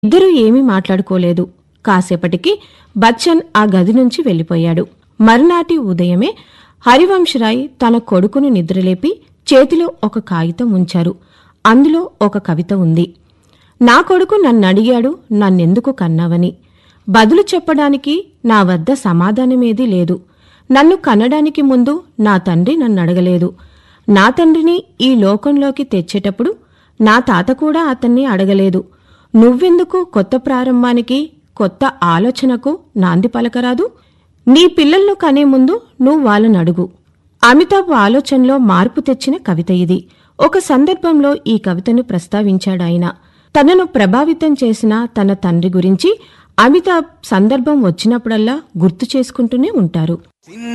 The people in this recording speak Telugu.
ఇద్దరూ ఏమీ మాట్లాడుకోలేదు కాసేపటికి బచ్చన్ ఆ గది నుంచి వెళ్లిపోయాడు మరునాటి ఉదయమే హరివంశరాయ్ తన కొడుకును నిద్రలేపి చేతిలో ఒక కాగితం ఉంచారు అందులో ఒక కవిత ఉంది నా కొడుకు నన్నడిగాడు నన్నెందుకు కన్నావని బదులు చెప్పడానికి నా వద్ద సమాధానమేదీ లేదు నన్ను కనడానికి ముందు నా తండ్రి నన్నడగలేదు నా తండ్రిని ఈ లోకంలోకి తెచ్చేటప్పుడు నా తాత కూడా అతన్ని అడగలేదు నువ్వెందుకు కొత్త ప్రారంభానికి కొత్త ఆలోచనకు నాంది పలకరాదు నీ పిల్లలను కనే ముందు నువ్వు వాళ్ళని అడుగు అమితాబ్ ఆలోచనలో మార్పు తెచ్చిన కవిత ఇది ఒక సందర్భంలో ఈ కవితను ప్రస్తావించాడాయన తనను ప్రభావితం చేసిన తన తండ్రి గురించి అమితాబ్ సందర్భం వచ్చినప్పుడల్లా గుర్తు చేసుకుంటూనే ఉంటారు